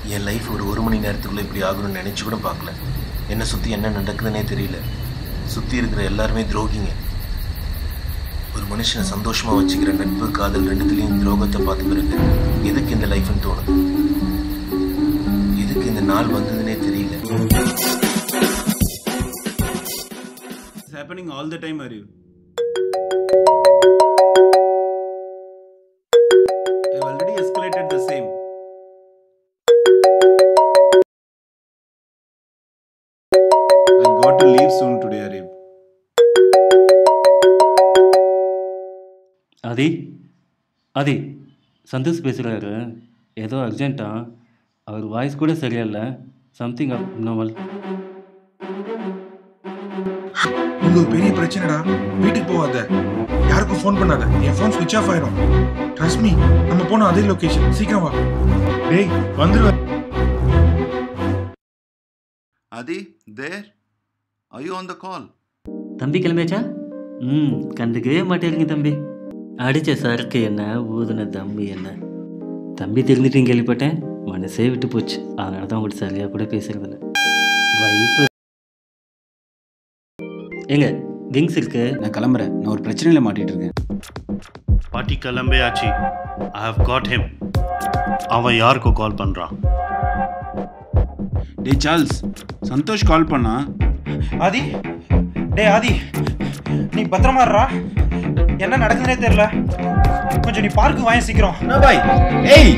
என் life ஒரு ஒரு மணி நேரத்துக்குள்ளே இப்படி ஆகணும்னு நினச்சி கூட பார்க்கல என்னை சுற்றி என்ன நடக்குதுன்னே தெரியல சுற்றி இருக்கிற எல்லாருமே துரோகிங்க ஒரு மனுஷனை சந்தோஷமாக வச்சுக்கிற நட்பு காதல் ரெண்டுத்துலேயும் துரோகத்தை பார்த்த பிறகு எதுக்கு இந்த லைஃப்னு தோணுது எதுக்கு இந்த நாள் வந்ததுன்னே தெரியல It's happening all the time, Arif. I've already escalated the same. I got to leave soon today, Arif. ஆதி ஆதி சந்தோஷ் பேசுகிறாரு ஏதோ அர்ஜென்ட்டா அவர் வாய்ஸ் கூட சரியில்லை சம்திங் அப் நார்மல் இது ஒரு பெரிய பிரச்சனைடா வீட்டுக்கு போகாத யாருக்கும் ஃபோன் பண்ணாத என் ஃபோன் ஸ்விட்ச் ஆஃப் ஆயிடும் ட்ரஸ்ட் மீ நம்ம போனோம் அதே லொகேஷன் சீக்கிரம் வா டேய் வந்துருவேன் Adi, there? Are you on the call? தம்பி கிளம்பியாச்சா ம் கண்டுக்கவே மாட்டேங்க தம்பி அடித்த சரக்கு என்ன ஊதுன தம்பி என்ன தம்பி தெரிஞ்சிட்டீங்க கேள்விப்பட்டேன் மனசே விட்டு போச்சு அதனால தான் உங்கள்கிட்ட சரியாக கூட பேசுறதில்ல வைப்பு ஏங்க கிங்ஸ் இருக்கு நான் கிளம்புறேன் நான் ஒரு பிரச்சனையில் மாட்டிட்டு இருக்கேன் பாட்டி கிளம்பே ஆச்சு ஐ ஹவ் காட் ஹிம் அவன் யாருக்கோ கால் பண்ணுறான் டேய் சார்ல்ஸ் சந்தோஷ் கால் பண்ணா ஆதி டேய் ஆதி நீ பத்திரமா இருடா என்ன நடக்குதுனே தெரியல கொஞ்சம் நீ பார்க்கு வாங்க சீக்கிரம் என்ன பாய் ஏய்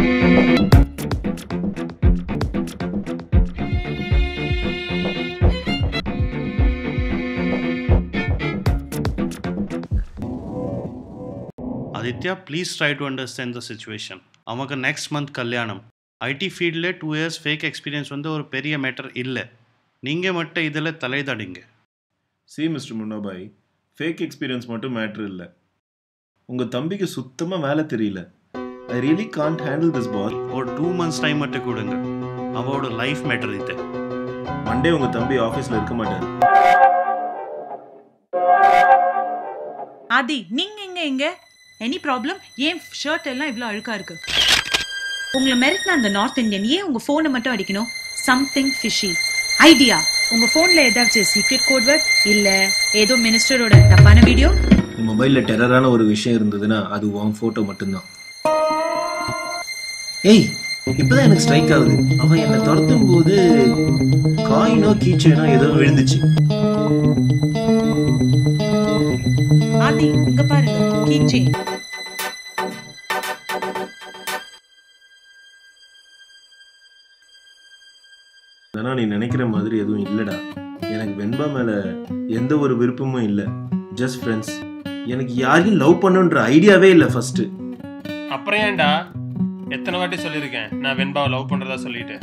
Aditya please try to understand the situation அவனுக்கு நெக்ஸ்ட் மந்த் கல்யாணம் ஐடி ஃபீல்டில் டூ இயர்ஸ் ஃபேக் எக்ஸ்பீரியன்ஸ் வந்து ஒரு பெரிய மேட்டர் இல்லை நீங்கள் மட்டும் இதில் தலையிடாதீங்க see mister Munnabhai fake experience மட்டும் மேட்ரு இல்லை உங்கள் தம்பிக்கு சுத்தமாக வேலை தெரியல I really can't handle this boss ஒரு டூ மந்த்ஸ் டைம் மட்டும் கொடுங்க அவனோட லைஃப் மேட்டர் இது மண்டே உங்கள் தம்பி ஆஃபீஸில் இருக்க மாட்டார் ஆதி நீங்க எங்க எங்க எனி ப்ராப்ளம் ஏன் ஷர்ட் எல்லாம் இவ்வளோ அழுக்கா இருக்கு உங்களை மிரட்டின அந்த நார்த் இந்தியன் ஏன் உங்க போனை மட்டும் அடிக்கணும் சம்திங் ஃபிஷி ஐடியா உங்க போன்ல ஏதாச்சும் சீக்ரெட் கோட் வேர்ட் இல்ல ஏதோ மினிஸ்டரோட தப்பான வீடியோ உன் மொபைலில் டெரரான ஒரு விஷயம் இருந்ததுன்னா அது உன் ஃபோட்டோ மட்டும்தான் ஏய் இப்போதான் எனக்கு ஸ்ட்ரைக் ஆகுது அவன் என்னை துரத்தும் போது காயினோ கீச்சனோ ஏதோ விழுந்துச்சு ஆதி இங்க பாருங்க கீச்சே ஆனால் நீ நினைக்கிற மாதிரி எதுவும் இல்லைடா எனக்கு வெண்பா மேலே எந்த ஒரு விருப்பமும் இல்லை ஜஸ்ட் ஃப்ரெண்ட்ஸ் எனக்கு யாரையும் லவ் பண்ணுன்ற ஐடியாவே இல்லை ஃபர்ஸ்ட்டு அப்புறம் ஏன்டா எத்தனை வாட்டி சொல்லியிருக்கேன் நான் வெண்பாவை லவ் பண்றதா சொல்லிட்டு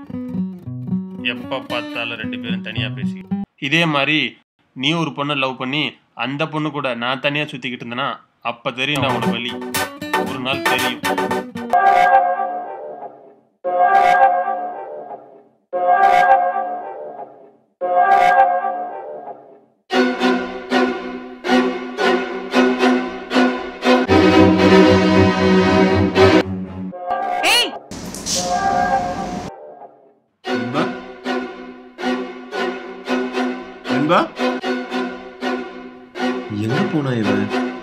எப்ப பார்த்தாலும் ரெண்டு பேரும் தனியா பேசி இதே மாதிரி நீ ஒரு பொண்ணை லவ் பண்ணி அந்த பொண்ணு கூட நான் தனியா சுத்திக்கிட்டு இருந்தேன்னா அப்ப தெரியும் நான் உனக்கு வழி ஒரு நாள் தெரியும் ஏய் வெண்பா வெண்பா எங்கே போனா இவன்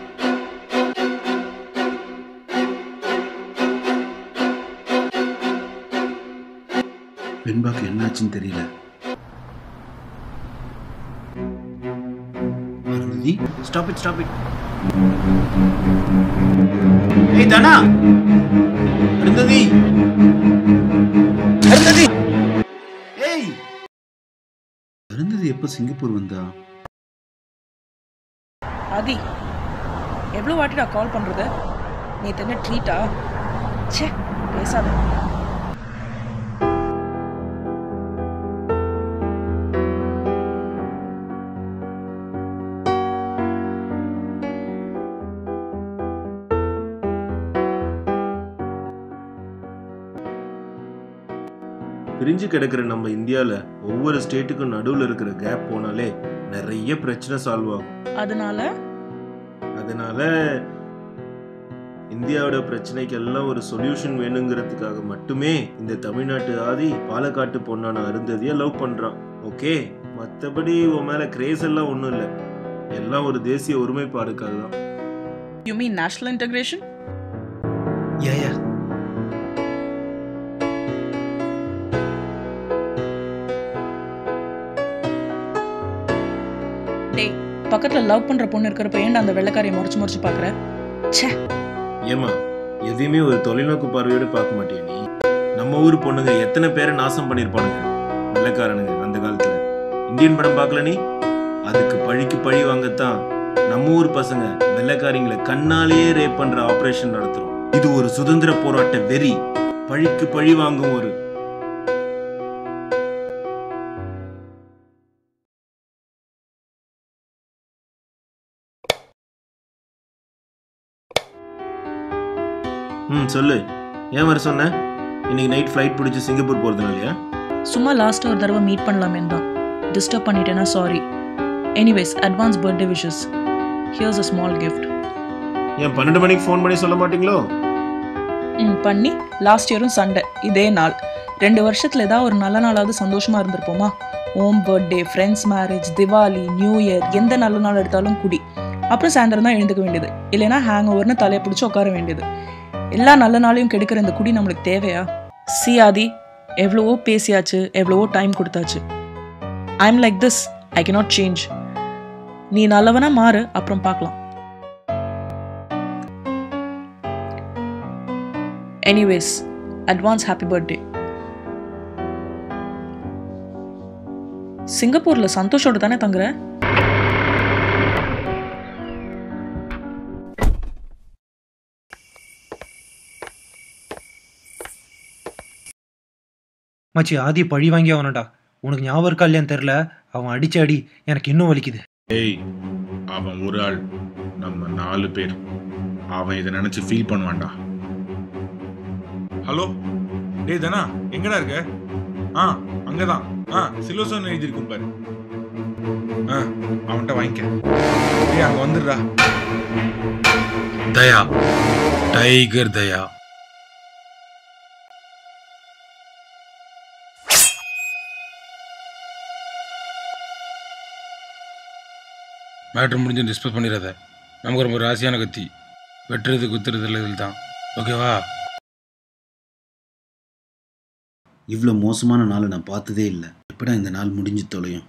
வெண்பாக்கு என்னாச்சுன்னு தெரியல Arundhati stop it stop it ஏய் தனா அருந்ததி அருந்ததி ஏய் அருந்ததி எப்போ சிங்கப்பூர் வந்தா ஆதி எவ்வளோ வாட்டி நான் கால் பண்ணுறது நேற்று என்ன ட்ரீட்டா ச்சே பேசாத பிரிஞ்சு கிடக்கிற நம்ம இந்தியாவில் ஒவ்வொரு ஸ்டேட்டுக்கும் நடுவில் இருக்கிற கேப் போனாலே நிறைய பிரச்சனை சால்வ் ஆகும் அதனால அதனால இந்தியாவோட பிரச்சனைக்கெல்லாம் ஒரு சொல்யூஷன் வேணுங்கிறதுக்காக மட்டுமே இந்த தமிழ்நாட்டு ஆதி பாலக்காட்டு பொண்ணான அருந்ததியை லவ் பண்றான் ஓகே மற்றபடி உன் மேல கிரேஸ் எல்லாம் ஒன்றும் இல்லை எல்லாம் ஒரு தேசிய ஒருமைப்பாடுக்காக தான் you mean national integration yeah yeah டேய் பக்கத்துல லவ் பண்ற பொண்ணு இருக்கிறப்ப ஏன்டா அந்த வெள்ளைக்காரியை முறைச்சு முறைச்சு பாக்குற ச்சே ஏமா எதையுமே ஒரு தொலைநோக்கு பார்வையோட பார்க்க மாட்டியா நீ நம்ம ஊர் பொண்ணுங்க எத்தனை பேரை நாசம் பண்ணியிருப்பானுங்க வெள்ளைக்காரனுங்க அந்த காலத்துல இந்தியன் படம் பார்க்கல நீ அதுக்கு பழிக்கு பழி வாங்கத்தான் நம்ம ஊர் பசங்க வெள்ளைக்காரிங்களை கண்ணாலேயே ரேப் பண்ற ஆபரேஷன் நடத்துறோம் இது ஒரு சுதந்திர போராட்ட வெறி பழிக்கு பழி வாங்கும் ஒரு ம் சொல்லு ஏன் வர சொன்ன இன்னைக்கு நைட் ஃப்ளைட் பிடிச்சி சிங்கப்பூர் போகிறதுனாலயா சும்மா லாஸ்ட்டாக ஒரு தடவை மீட் பண்ணலாமே தான் டிஸ்டர்ப் பண்ணிட்டேன்னா sorry anyways advance birthday wishes here's a small gift ஏன் பன்னெண்டு மணிக்கு ஃபோன் பண்ணி சொல்ல மாட்டீங்களோ ம் பண்ணி லாஸ்ட் இயரும் சண்டே இதே நாள் ரெண்டு வருஷத்தில் ஏதாவது ஒரு நல்ல நாளாவது சந்தோஷமாக இருந்திருப்போமா ஓம் birthday friends marriage Diwali new year எந்த நல்ல நாள் எடுத்தாலும் குடி அப்புறம் சாயந்தரம் தான் எழுந்துக்க வேண்டியது இல்லைன்னா ஹேங் ஓவர்னு தலையை பிடிச்சி உட்கார வேண்டியது எல்லா நல்ல நாளையும் கெடுக்கிற இந்த குடி நம்மளுக்கு தேவையா சி ஆதி எவ்வளவோ பேசியாச்சு எவ்வளவோ டைம் கொடுத்தாச்சு I am like this I cannot change நீ நல்லவனா மாறு அப்புறம் பார்க்கலாம் எனிவேஸ் அட்வான்ஸ் ஹாப்பி பர்த்டே சிங்கப்பூர்ல சந்தோஷோட தானே தங்குற மச்சி ஆதி பழி வாங்கி அவனடா உனக்கு ஞாபகம் இருக்கா இல்லையான்னு தெரில அவன் அடிச்ச அடி எனக்கு இன்னும் வலிக்குது ஏய் அவன் ஒரு ஆள் நம்ம நாலு பேர் அவன் இதை நினைச்சு ஃபீல் பண்ணுவான்டா ஹலோ டேய் தனா எங்கடா இருக்க ஆ அங்கதான் ஆ சிலோசோன் எழுதியிருக்கும் பாரு ஆ அவன்கிட்ட வாங்கிக்க டேய் அங்க வந்துடுறா தயா டைகர் தயா மேட்ரு முடிஞ்சு டிஸ்பஸ் பண்ணிடாத நமக்கு ரொம்ப ராசியான கத்தி வெட்டுறது குத்துறது இதில் தான் ஓகேவா இவ்வளோ மோசமான நாளை நான் பார்த்ததே இல்லை எப்படா இந்த நாள் முடிஞ்சு தொலையும்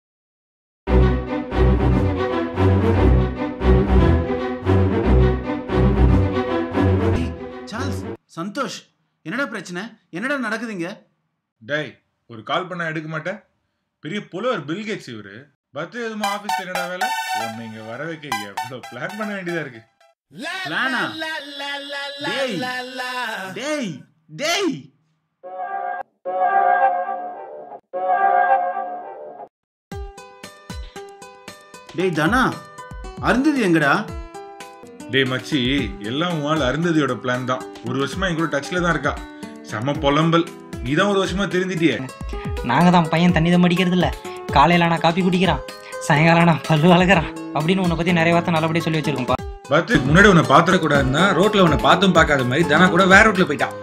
சார்ல்ஸ் சந்தோஷ் என்னடா பிரச்சனை என்னடா நடக்குதுங்க டேய் ஒரு கால் பண்ண எடுக்க மாட்டேன் பெரிய புலவர் பில் கேட்ஸ் இவரு பர்த்டே எதுவும் ஆஃபீஸ் என்னடா வேலை உன்னை இங்க வர வைக்க எவ்வளவு பிளான் பண்ண வேண்டியதா இருக்கு பிளானா டேய் டேய் டேய் டேய் தனா அருந்ததி எங்கடா டேய் மச்சி எல்லாம் உன் ஆள் அருந்ததியோட பிளான் தான் ஒரு வருஷமா என் கூட டச்ல தான் இருக்கா செம புலம்பல் நீ தான் ஒரு வருஷமா தெரிஞ்சிட்டியே நாங்கள் தான் பையன் தண்ணி தம் அடிக்கிறது இல்லை காலையில் நான் காப்பி குடிக்கிறான் சாயங்காலம் நான் பல்லு வளர்க்குறான் அப்படின்னு உன்னை பற்றி நிறைய வார்த்தை நல்லபடியாக சொல்லி வச்சிருக்கோம்ப்பா பார்த்து முன்னாடி உன்னை பார்த்துடக்கூடாதுன்னா ரோட்ல உன்னை பார்த்தும் பார்க்காத மாதிரி தனா கூட வேற ரோட்ல போயிட்டான்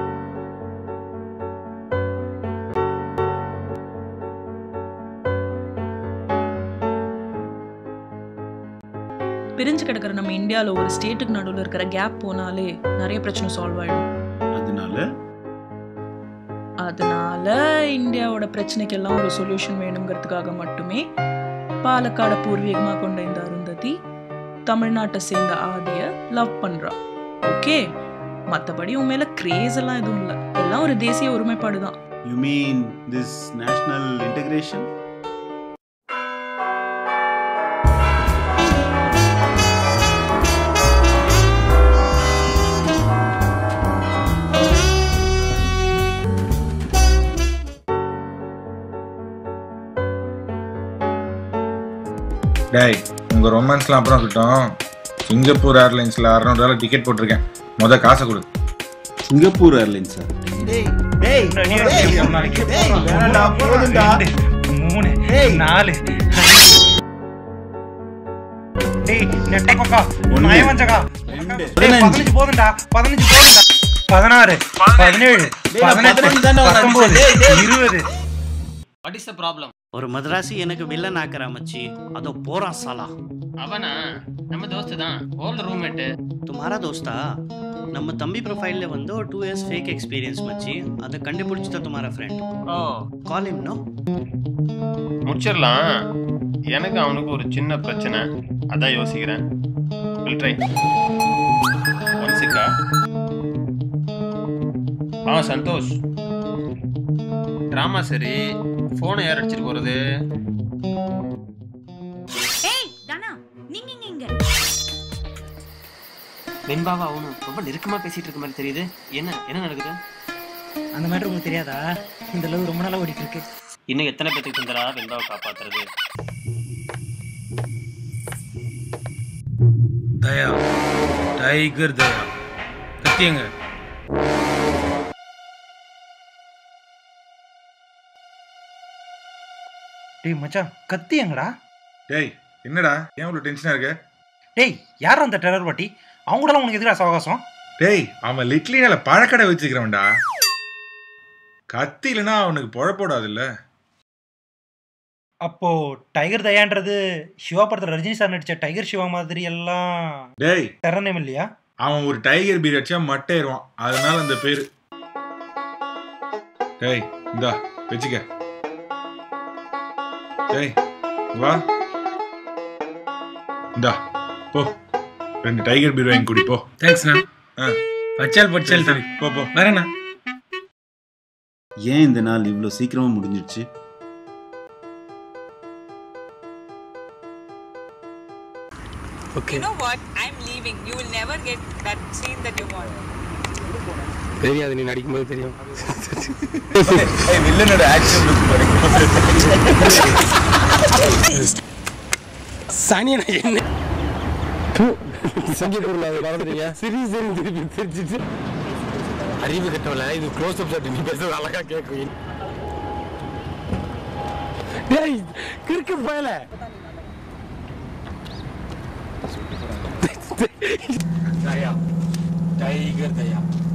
பிரிஞ்சு கிடக்கிற நம்ம இந்தியாவில் ஒரு ஸ்டேட்டுக்கு நடுவில் இருக்கிற கேப் போனாலே நிறைய பிரச்சனை சால்வ் ஆயிடும் அதனால அதனால இந்தியாவோட பிரச்சனைக்கெல்லாம் ஒரு சொல்யூஷன் வேணுங்கிறதுக்காக மட்டுமே பாலக்காட பூர்வீகமாக கொண்ட இந்த அருந்ததி தமிழ்நாட்டை சேர்ந்த ஆதிய லவ் பண்றா ஓகே மற்றபடி உன் மேல கிரேஸ் எல்லாம் எதுவும் இல்லை எல்லாம் ஒரு தேசிய ஒருமைப்பாடு தான் you mean this national integration டேய் உங்க ரொமான்ஸ்லாம் அப்புறம் இருக்கட்டும் சிங்கப்பூர் ஏர்லைன்ஸ்ல அறுநூறு டாலர் டிக்கெட் போட்டிருக்கேன் முத காசை கொடு சிங்கப்பூர் ஏர்லைன்ஸ் சார் மூணு நாலு டேய் நெட்ட பக்கா ஒண்ணு. நயவஞ்சகா ரெண்டு. டேய் பதினஞ்சு போதும்டா பதினஞ்சு போதும்டா பதினாறு பதினேழு டேய், நான் பதினஞ்சு பதினெட்டு தான்டா உன்னை பத்தொன்பது அடிச்சேன். டேய், டேய். இருபது வாட் இஸ் த ப்ராப்ளம் ஒரு மദ്രാசி எனக்கு வில்லன் ஆக்குற மச்சி அதோ போறான் சாலா அவனா நம்ம தோஸ்து தான் ஓல்டு ரூம்மேட்டு துமாரா தோஸ்தா நம்ம தம்பி ப்ரொஃபைல்ல வந்து ஒரு டூ இயர்ஸ் ஃபேக் எக்ஸ்பீரியன்ஸ் மச்சி அதை கண்டுபிடிச்சிட்ட துமாரா ஃப்ரெண்ட் ஓ கால் இம் நோ முடிச்சிடலாம் எனக்கு அவனுக்கு ஒரு சின்ன பிரச்சனை அதான் யோசிக்கிறேன் வில் ட்ரை ஒன் சிக்கா ஆ சந்தோஷ் ராமா சரி ஃபோனை யார் அடிச்சிட்டு போகிறது ஏய் தானா நீங்க இங்க இங்க வெண்பாவா அவனும் ரொம்ப நெருக்கமா பேசிட்டு இருக்க மாதிரி தெரியுது என்ன என்ன நடக்குது அந்த மேட்ரு உங்களுக்கு தெரியாதா இந்த லவ் ரொம்ப நாளா ஓடிட்டு இருக்கு இன்னும் எத்தனை பேத்துக்கு தந்தரா வெண்பாவை காப்பாத்துறது தயா டைகர் தயா கத்தியங்க டேய் மச்சான் கத்தி எங்கடா டேய் என்னடா ஏன் இவ்வளோ டென்ஷனாக இருக்க டேய் யார் அந்த டெரர் பாட்டி அவங்க கூடலாம் உனக்கு எதுக்குடா சவகாசம் டேய் அவன் லிட்லினால பழக்கடை வச்சுக்கிறவன்டா கத்தி இல்லைன்னா அவனுக்கு பொழப்போடாதுல்ல அப்போ டைகர் தயான்றது சிவா படத்துல ரஜினி சார் நடிச்ச டைகர் சிவா மாதிரி எல்லாம் டேய் டெரர் நேம் இல்லையா அவன் ஒரு டைகர் பீர் அடிச்சா மட்டையிருவான் அதனால அந்த பேரு டேய் இந்தா வச்சுக்க டேய் வா இந்தா போ ரெண்டு டைகர் பீர் வாங்கி குடி போ தேங்க்ஸ்ண்ணா ஆ பச்சால் பச்சால் சரி, போ போ வரேண்ணா ஏன் இந்த நாள் இவ்வளோ சீக்கிரமா முடிஞ்சிடுச்சு okay You know what? I'm leaving. You will never get that scene that you want. தெரியாது நீ நடிக்கும்போது தெரியும் வில்லனோட ஆக்ஷன் சானியா என்ன சிங்கப்பூர்ல அது நடந்துறீங்க சரி சரி திருப்பி தெரிஞ்சிட்டு அறிவு கட்டவல இது க்ளோஸ் அப் ஷாட் நீ பேசுறது அழகா கேட்கும் டேய் கிறுக்கு பயல தயா டைகர் தயா